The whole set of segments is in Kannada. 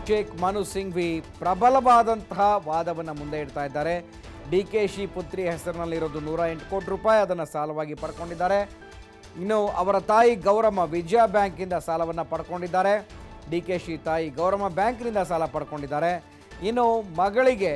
ಶೇಖ್ ಮನು ಸಿಂಘ್ವಿ ಪ್ರಬಲವಾದಂತಹ ವಾದವನ್ನು ಮುಂದೆ ಇಡ್ತಾ ಇದ್ದಾರೆ ಡಿ ಕೆ ಶಿ ಪುತ್ರಿ ಹೆಸರಿನಲ್ಲಿರೋದು ನೂರ ಎಂಟು ಕೋಟಿ ರೂಪಾಯಿ ಅದನ್ನು ಸಾಲವಾಗಿ ಪಡ್ಕೊಂಡಿದ್ದಾರೆ ಇನ್ನು ಅವರ ತಾಯಿ ಗೌರಮ್ಮ ವಿಜಯ ಬ್ಯಾಂಕಿಂದ ಸಾಲವನ್ನು ಪಡ್ಕೊಂಡಿದ್ದಾರೆ ಡಿ ಕೆ ಶಿ ತಾಯಿ ಗೌರಮ್ಮ ಬ್ಯಾಂಕ್ನಿಂದ ಸಾಲ ಪಡ್ಕೊಂಡಿದ್ದಾರೆ ಇನ್ನು ಮಗಳಿಗೆ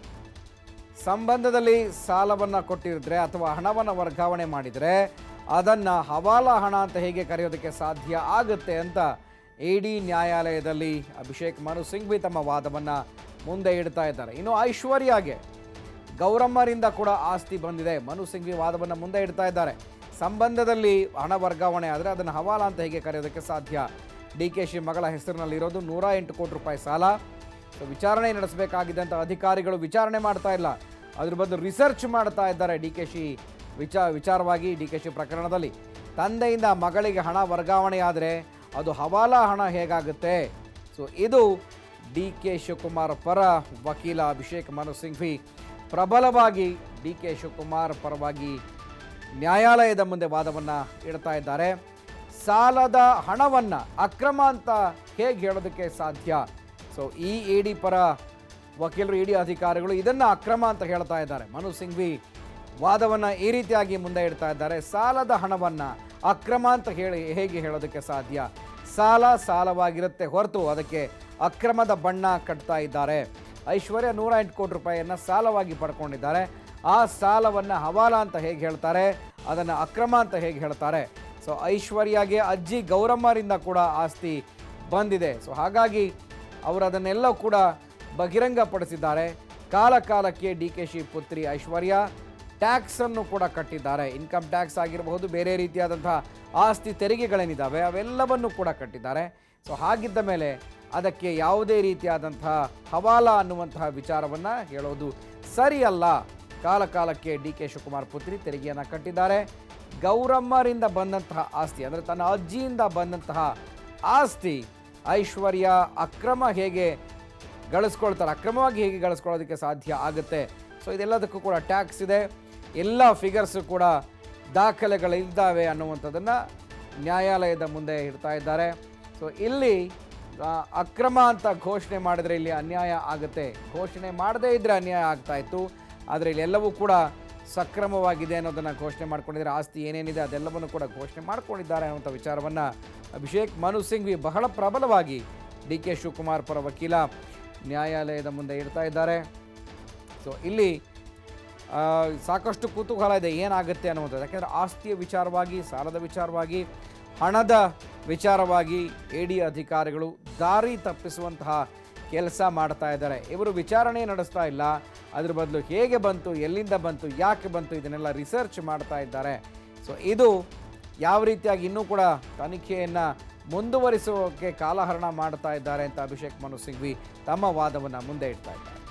ಸಂಬಂಧದಲ್ಲಿ ಸಾಲವನ್ನು ಕೊಟ್ಟಿದ್ರೆ ಅಥವಾ ಹಣವನ್ನು ವರ್ಗಾವಣೆ ಮಾಡಿದರೆ ಅದನ್ನು ಹವಾಲಾ ಹಣ ಅಂತ ಹೇಗೆ ಕರೆಯೋದಕ್ಕೆ ಸಾಧ್ಯ ಆಗುತ್ತೆ ಅಂತ ಇಡಿ ನ್ಯಾಯಾಲಯದಲ್ಲಿ ಅಭಿಷೇಕ್ ಮನು ಸಿಂಘ್ವಿ ತಮ್ಮ ವಾದವನ್ನು ಮುಂದೆ ಇಡ್ತಾ ಇದ್ದಾರೆ ಇನ್ನು ಐಶ್ವರ್ಯಾಗೆ ಗೌರಮ್ಮರಿಂದ ಕೂಡ ಆಸ್ತಿ ಬಂದಿದೆ ಮನು ಸಿಂಘ್ವಿ ವಾದವನ್ನು ಮುಂದೆ ಇಡ್ತಾ ಇದ್ದಾರೆ ಸಂಬಂಧದಲ್ಲಿ ಹಣ ವರ್ಗಾವಣೆ ಆದರೆ ಅದನ್ನು ಹವಾಲಾ ಅಂತ ಹೇಗೆ ಕರೆಯೋದಕ್ಕೆ ಸಾಧ್ಯ ಡಿ ಕೆ ಶಿ ಮಗಳ ಹೆಸರಿನಲ್ಲಿರೋದು ನೂರ ಎಂಟು ಕೋಟಿ ರೂಪಾಯಿ ಸಾಲ ಸೊ ವಿಚಾರಣೆ ನಡೆಸಬೇಕಾಗಿದೆ ಅಂತ ಅಧಿಕಾರಿಗಳು ವಿಚಾರಣೆ ಮಾಡ್ತಾ ಇಲ್ಲ ಅದ್ರ ಬದಲು ರಿಸರ್ಚ್ ಮಾಡ್ತಾ ಇದ್ದಾರೆ ಡಿ ಕೆ ಶಿ ವಿಚಾ ವಿಚಾರವಾಗಿ ಡಿ ಕೆ ಶಿ ಪ್ರಕರಣದಲ್ಲಿ ತಂದೆಯಿಂದ ಮಗಳಿಗೆ ಹಣ ವರ್ಗಾವಣೆ ಆದರೆ ಅದು ಹವಾಲಾ ಹಣ ಹೇಗಾಗುತ್ತೆ ಸೊ ಇದು ಡಿ ಕೆ ಶಿವಕುಮಾರ್ ಪರ ವಕೀಲ ಅಭಿಷೇಕ್ ಮನು ಸಿಂಘ್ವಿ ಪ್ರಬಲವಾಗಿ ಡಿ ಕೆ ಶಿವಕುಮಾರ್ ಪರವಾಗಿ ನ್ಯಾಯಾಲಯದ ಮುಂದೆ ವಾದವನ್ನು ಇಡ್ತಾ ಇದ್ದಾರೆ ಸಾಲದ ಹಣವನ್ನು ಅಕ್ರಮ ಅಂತ ಹೇಗೆ ಹೇಳೋದಕ್ಕೆ ಸಾಧ್ಯ ಸೊ ಈ ಇಡಿ ಪರ ವಕೀಲರು ಇಡಿ ಅಧಿಕಾರಿಗಳು ಇದನ್ನು ಅಕ್ರಮ ಅಂತ ಹೇಳ್ತಾ ಇದ್ದಾರೆ ಮನು ಸಿಂಘ್ವಿ ವಾದವನ್ನು ಈ ರೀತಿಯಾಗಿ ಮುಂದೆ ಇಡ್ತಾ ಇದ್ದಾರೆ ಸಾಲದ ಹಣವನ್ನು ಅಕ್ರಮ ಅಂತ ಹೇಳಿ ಹೇಗೆ ಹೇಳೋದಕ್ಕೆ ಸಾಧ್ಯ ಸಾಲ ಸಾಲವಾಗಿರುತ್ತೆ ಹೊರತು ಅದಕ್ಕೆ ಅಕ್ರಮದ ಬಣ್ಣ ಕಟ್ತಾ ಇದ್ದಾರೆ ಐಶ್ವರ್ಯ ನೂರ ಎಂಟು ಕೋಟಿ ರೂಪಾಯಿಯನ್ನು ಸಾಲವಾಗಿ ಪಡ್ಕೊಂಡಿದ್ದಾರೆ ಆ ಸಾಲವನ್ನು ಹವಾಲ ಅಂತ ಹೇಗೆ ಹೇಳ್ತಾರೆ ಅದನ್ನು ಅಕ್ರಮ ಅಂತ ಹೇಗೆ ಹೇಳ್ತಾರೆ ಸೊ ಐಶ್ವರ್ಯಗೆ ಅಜ್ಜಿ ಗೌರಮ್ಮರಿಂದ ಕೂಡ ಆಸ್ತಿ ಬಂದಿದೆ ಸೊ ಹಾಗಾಗಿ ಅವರು ಅದನ್ನೆಲ್ಲ ಕೂಡ ಬಹಿರಂಗಪಡಿಸಿದ್ದಾರೆ ಕಾಲ ಕಾಲಕ್ಕೆ ಡಿ ಕೆ ಶಿ ಪುತ್ರಿ ಐಶ್ವರ್ಯ ಟ್ಯಾಕ್ಸನ್ನು ಕೂಡ ಕಟ್ಟಿದ್ದಾರೆ ಇನ್ಕಮ್ ಟ್ಯಾಕ್ಸ್ ಆಗಿರಬಹುದು ಬೇರೆ ರೀತಿಯಾದಂತಹ ಆಸ್ತಿ ತೆರಿಗೆಗಳೇನಿದ್ದಾವೆ ಅವೆಲ್ಲವನ್ನು ಕೂಡ ಕಟ್ಟಿದ್ದಾರೆ ಸೊ ಹಾಗಿದ್ದ ಮೇಲೆ ಅದಕ್ಕೆ ಯಾವುದೇ ರೀತಿಯಾದಂತಹ ಹವಾಲ ಅನ್ನುವಂತಹ ವಿಚಾರವನ್ನು ಹೇಳೋದು ಸರಿಯಲ್ಲ ಕಾಲ ಕಾಲಕ್ಕೆ ಡಿ ಕೆ ಶಿವಕುಮಾರ್ ಪುತ್ರಿ ತೆರಿಗೆಯನ್ನು ಕಟ್ಟಿದ್ದಾರೆ ಗೌರಮ್ಮರಿಂದ ಬಂದಂತಹ ಆಸ್ತಿ ಅಂದರೆ ತನ್ನ ಅಜ್ಜಿಯಿಂದ ಬಂದಂತಹ ಆಸ್ತಿ ಐಶ್ವರ್ಯ ಅಕ್ರಮ ಹೇಗೆ ಗಳಿಸ್ಕೊಳ್ತಾರೆ ಅಕ್ರಮವಾಗಿ ಹೇಗೆ ಗಳಿಸ್ಕೊಳ್ಳೋದಕ್ಕೆ ಸಾಧ್ಯ ಆಗುತ್ತೆ ಸೊ ಇದೆಲ್ಲದಕ್ಕೂ ಕೂಡ ಟ್ಯಾಕ್ಸ್ ಇದೆ ಎಲ್ಲ ಫಿಗರ್ಸು ಕೂಡ ದಾಖಲೆಗಳಿದ್ದಾವೆ ಅನ್ನುವಂಥದ್ದನ್ನು ನ್ಯಾಯಾಲಯದ ಮುಂದೆ ಇಡ್ತಾ ಇದ್ದಾರೆ ಸೊ ಇಲ್ಲಿ ಆ, ಅಕ್ರಮ ಅಂತ ಘೋಷಣೆ ಮಾಡಿದ್ರೆ ಇಲ್ಲಿ ಅನ್ಯಾಯ ಆಗುತ್ತೆ ಘೋಷಣೆ ಮಾಡದೇ ಇದ್ದರೆ ಅನ್ಯಾಯ ಆಗ್ತಾ ಇತ್ತು ಆದರೆ ಇಲ್ಲಿ ಎಲ್ಲವೂ ಕೂಡ ಸಕ್ರಮವಾಗಿದೆ ಅನ್ನೋದನ್ನು ಘೋಷಣೆ ಮಾಡ್ಕೊಂಡಿದ್ದಾರೆ ಆಸ್ತಿ ಏನೇನಿದೆ ಅದೆಲ್ಲವನ್ನು ಕೂಡ ಘೋಷಣೆ ಮಾಡ್ಕೊಂಡಿದ್ದಾರೆ ಅನ್ನುವಂಥ ವಿಚಾರವನ್ನು ಅಭಿಷೇಕ್ ಮನು ಸಿಂಘ್ವಿ ಬಹಳ ಪ್ರಬಲವಾಗಿ ಡಿ ಕೆ ಶಿವಕುಮಾರ್ ಪರ ವಕೀಲ ನ್ಯಾಯಾಲಯದ ಮುಂದೆ ಇಡ್ತಾ ಇದ್ದಾರೆ ಸೊ ಇಲ್ಲಿ ಆ, ಸಾಕಷ್ಟು ಕುತೂಹಲ ಇದೆ ಏನಾಗುತ್ತೆ ಅನ್ನುವಂಥದ್ದು ಯಾಕೆಂದರೆ ಆಸ್ತಿಯ ವಿಚಾರವಾಗಿ ಸಾಲದ ವಿಚಾರವಾಗಿ ಹಣದ ವಿಚಾರವಾಗಿ ಎ ಡಿ ಅಧಿಕಾರಿಗಳು ದಾರಿ ತಪ್ಪಿಸುವಂತಹ ಕೆಲಸ ಮಾಡ್ತಾ ಇದ್ದಾರೆ ಇವರು ವಿಚಾರಣೆ ನಡೆಸ್ತಾ ಇಲ್ಲ ಅದ್ರ ಬದಲು ಹೇಗೆ ಬಂತು ಎಲ್ಲಿಂದ ಬಂತು ಯಾಕೆ ಬಂತು ಇದನ್ನೆಲ್ಲ ರಿಸರ್ಚ್ ಮಾಡ್ತಾ ಇದ್ದಾರೆ ಸೊ ಇದು ಯಾವ ರೀತಿಯಾಗಿ ಇನ್ನೂ ಕೂಡ ತನಿಖೆಯನ್ನು ಮುಂದುವರಿಸೋಕೆ ಕಾಲಹರಣ ಮಾಡ್ತಾ ಇದ್ದಾರೆ ಅಂತ ಅಭಿಷೇಕ್ ಮನು ಸಿಂಘ್ವಿ ತಮ್ಮ ವಾದವನ್ನು ಮುಂದೆ ಇಡ್ತಾ ಇದ್ದಾರೆ